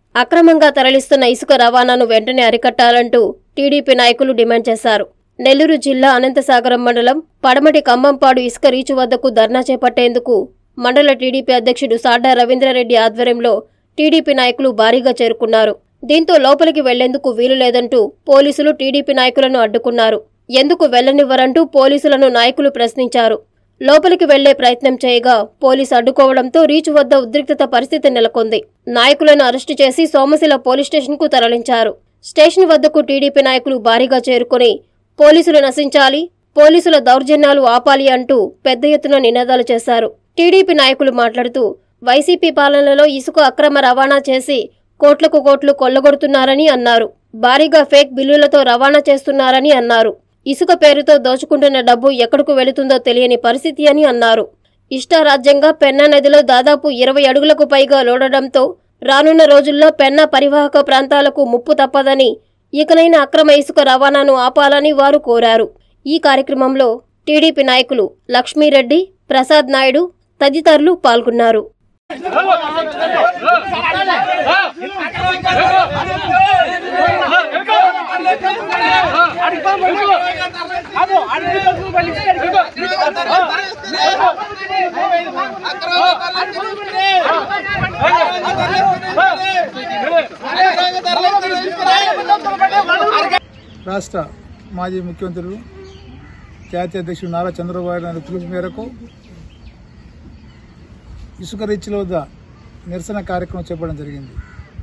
అక్రమంగా తరలిస్తున్న ఇసుక రవాణాను వెంటనే అరికట్టాలంటూ టీడీపీ నాయకులు డిమాండ్ చేశారు నెల్లూరు జిల్లా అనంతసాగరం మండలం పడమటి కంబంపాడు ఇసుక రీచు వద్దకు ధర్నా చేపట్టేందుకు మండల టీడీపీ అధ్యక్షుడు సాడ్డా రవీంద్రారెడ్డి ఆధ్వర్యంలో టీడీపీ నాయకులు భారీగా చేరుకున్నారు దీంతో లోపలికి వెళ్లేందుకు వీలు లేదంటూ పోలీసులు టీడీపీ నాయకులను అడ్డుకున్నారు ఎందుకు వెళ్లనివ్వరంటూ పోలీసులను నాయకులు ప్రశ్నించారు లోపలికి వెళ్లే ప్రయత్నం చేయగా పోలీసు అడ్డుకోవడంతో రీచ్ వద్ద ఉద్రిక్తత పరిస్థితి నెలకొంది నాయకులను అరెస్టు చేసి సోమశిల పోలీస్ స్టేషన్కు తరలించారు స్టేషన్ వద్దకు టీడీపీ నాయకులు భారీగా చేరుకుని పోలీసులు నశించాలి పోలీసుల దౌర్జన్యాలు ఆపాలి అంటూ పెద్ద ఎత్తున నినాదాలు చేశారు టీడీపీ నాయకులు మాట్లాడుతూ వైసీపీ పాలనలో ఇసుక అక్రమ రవాణా చేసి కోట్లకు కోట్లు కొల్లగొడుతున్నారని అన్నారు భారీగా ఫేక్ బిల్లులతో రవాణా చేస్తున్నారని అన్నారు ఇసుక పేరుతో దోచుకుంటున్న డబ్బు ఎక్కడకు వెళుతుందో తెలియని పరిస్థితి అని అన్నారు ఇష్టారాజ్యంగా పెన్నా నదిలో దాదాపు ఇరవై అడుగులకు పైగా లోడడంతో రానున్న రోజుల్లో పెన్నా పరివాహక ప్రాంతాలకు ముప్పు తప్పదని ఇకనైనా అక్రమ ఇసుక రవాణాను ఆపాలని వారు కోరారు ఈ కార్యక్రమంలో టీడీపీ నాయకులు లక్ష్మీరెడ్డి ప్రసాద్ నాయుడు తదితరులు పాల్గొన్నారు రాష్ట్ర మాజీ ముఖ్యమంత్రులు జాతీయ అధ్యక్షుడు నారా చంద్రబాబు నాయుడు పిలుపు మేరకు ఇసుక రీచ్ల వద్ద నిరసన కార్యక్రమం చేపట్టడం జరిగింది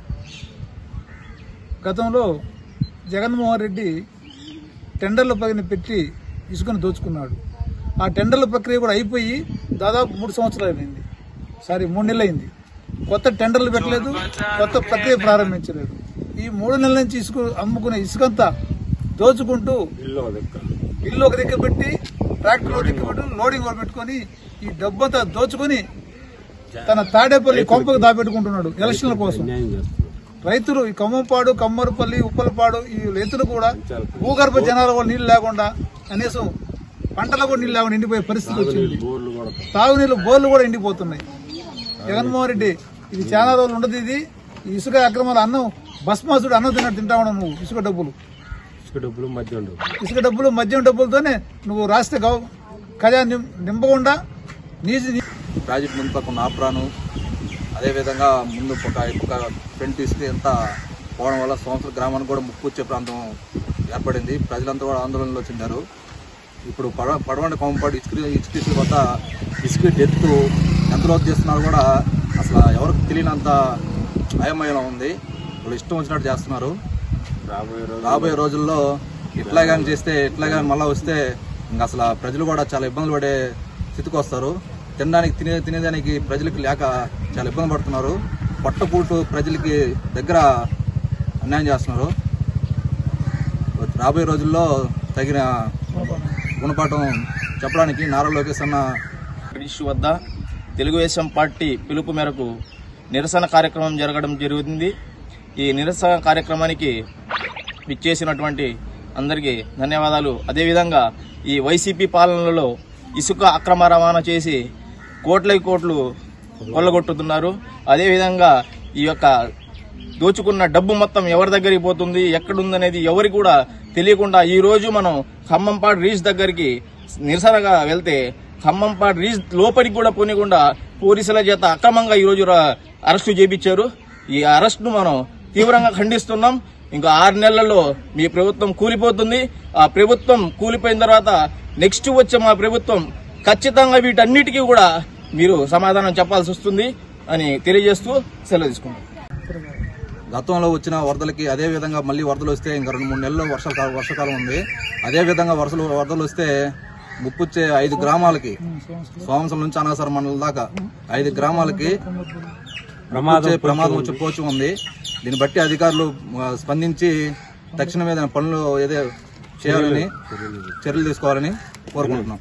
గతంలో జగన్మోహన్ రెడ్డి టెండర్ల పైన పెట్టి ఇసుకను దోచుకున్నాడు ఆ టెండర్ల ప్రక్రియ కూడా అయిపోయి దాదాపు మూడు సంవత్సరాలు అయింది సారీ మూడు నెలలు అయింది కొత్త టెండర్లు పెట్టలేదు కొత్త ప్రక్రియ ప్రారంభించలేదు ఈ మూడు నెలల నుంచి ఇసుక అమ్ముకునే ఇసుకంతా దోచుకుంటూ ఇల్లు ఒక దిక్కు పెట్టి ట్రాక్టర్ ఒక దిక్కు పెట్టి లోడింగ్ ఒకటి పెట్టుకొని ఈ డబ్బంతా దోచుకొని తన తాడేపల్లి కొంపకు దాపెట్టుకుంటున్నాడు ఎలక్షన్ల కోసం రైతులు ఈ ఖమ్మంపాడు కమ్మరపల్లి ఉప్పలపాడు ఈ రైతులు కూడా భూగర్భ జనాల కూడా నీళ్లు లేకుండా కనీసం పంటలకు కూడా నీళ్ళు లేకుండా ఎండిపోయే పరిస్థితి వచ్చింది తాగునీళ్ళు బోర్లు కూడా ఎండిపోతున్నాయి జగన్మోహన్ రెడ్డి ఇది చాలా రోజులు ఉండదు ఇది ఈ ఇసుక అక్రమాలు అన్నం భస్మాసుడు అన్నం తిన్నట్టు తింటా ఉన్నావు నువ్వు ఇసుక డబ్బులు ఇసుక డబ్బులు మధ్య ఉండవు ఇసుక డబ్బులు మద్యం డబ్బులతోనే నువ్వు రాష్ట్ర గవ ఖజా నిం- నింపకుండా నీజు ప్రాజెక్ట్ ముందు పక్కన ఆప్రాను అదేవిధంగా ముందు ఒక ఒక ఫ్రంట్ ఇసుక అంతా పోవడం వల్ల సంవత్సర గ్రామానికి కూడా ముప్పు వచ్చే ప్రాంతం ఏర్పడింది ప్రజలంతా కూడా ఆందోళనలో చెందారు ఇప్పుడు పడ పడవండి కోంపాడు ఇసుక ఇసుక ఇసుక వద్ద ఇసుక డెత్ ఎంత లోతు చేస్తున్నారు కూడా అసలు ఎవరికి తెలియనంత అయమయంలో ఉంది ఇప్పుడు ఇష్టం వచ్చినట్టు చేస్తున్నారు రాబోయే రోజు రాబోయే రోజుల్లో ఇట్లాగాని చేస్తే ఇట్లాగాని మళ్ళీ వస్తే ఇంక అసలు ఆ ప్రజలు కూడా చాలా ఇబ్బందులు పడే స్థితికి వస్తారు తినడానికి తినే తినేదానికి ప్రజలకు లేక చాలా ఇబ్బంది పడుతున్నారు పొట్టపూటు ప్రజలకి దగ్గర అన్యాయం చేస్తున్నారు రాబోయే రోజుల్లో తగిన గుణపాఠం చెప్పడానికి నారా లోకేష్ అన్న బ్రిటిష్ వద్ద తెలుగుదేశం పార్టీ పిలుపు మేరకు నిరసన కార్యక్రమం జరగడం జరుగుతుంది ఈ నిరసన కార్యక్రమానికి విచ్చేసినటువంటి అందరికీ ధన్యవాదాలు అదేవిధంగా ఈ వైసీపీ పాలనలో ఇసుక అక్రమ రవాణా చేసి కోట్లకి కోట్లు కొల్లగొట్టుతున్నారు అదేవిధంగా ఈ యొక్క దోచుకున్న డబ్బు మొత్తం ఎవరి దగ్గరికి పోతుంది ఎక్కడుందనేది ఎవరికి కూడా తెలియకుండా ఈ రోజు మనం ఖమ్మంపాడు రీచ్ దగ్గరికి నిరసనగా వెళ్తే ఖమ్మంపాడు రీచ్ లోపలికి కూడా పోనీకుండా పోలీసుల చేత అక్రమంగా ఈ రోజు రా- అరెస్టు చేపించారు ఈ అరెస్ట్ను మనం తీవ్రంగా ఖండిస్తున్నాం ఇంకా ఆరు నెలల్లో మీ ప్రభుత్వం కూలిపోతుంది ఆ ప్రభుత్వం కూలిపోయిన తర్వాత నెక్స్ట్ వచ్చే మా ప్రభుత్వం ఖచ్చితంగా వీటన్నిటికీ కూడా మీరు సమాధానం చెప్పాల్సి వస్తుంది అని తెలియజేస్తూ సెలవు తీసుకుంటాం గతంలో వచ్చిన వరదలకి అదే విధంగా మళ్ళీ వరదలు వస్తే ఇంకా రెండు మూడు నెలల్లో వర్షాకాలం వర్షాకాలం ఉంది అదే విధంగా వరసలు వరదలు వస్తే ముప్పుచ్చే ఐదు గ్రామాలకి సోమసం నుంచి అనగసర మండలం దాకా ఐదు గ్రామాలకి ప్రమాదం ప్రమాదం వచ్చే పోచి ఉంది దీన్ని బట్టి అధికారులు ఆ, స్పందించి తక్షణమే దాని పనులు ఏదో చేయాలని చర్యలు తీసుకోవాలని కోరుకుంటున్నాం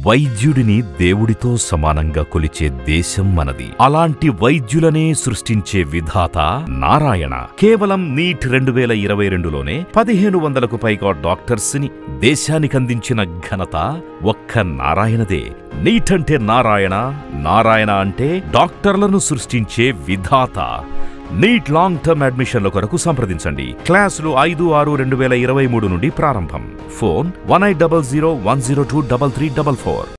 వైద్యుడిని దేవుడితో సమానంగా కొలిచే దేశం మనది అలాంటి వైద్యులనే సృష్టించే విధాత నారాయణ కేవలం నీట్ రెండు వేల ఇరవై రెండులోనే పదిహేను వందలకు పైగా డాక్టర్స్ ని దేశానికి అందించిన ఘనత ఒక్క నారాయణదే నీట్ అంటే నారాయణ నారాయణ అంటే డాక్టర్లను సృష్టించే విధాత నీట్ లాంగ్ టర్మ్ అడ్మిషన్ల కొరకు సంప్రదించండి క్లాసులు ఐదు ఆరు రెండు వేల ఇరవై మూడు నుండి ప్రారంభం phone one eight double zero one zero two double three double four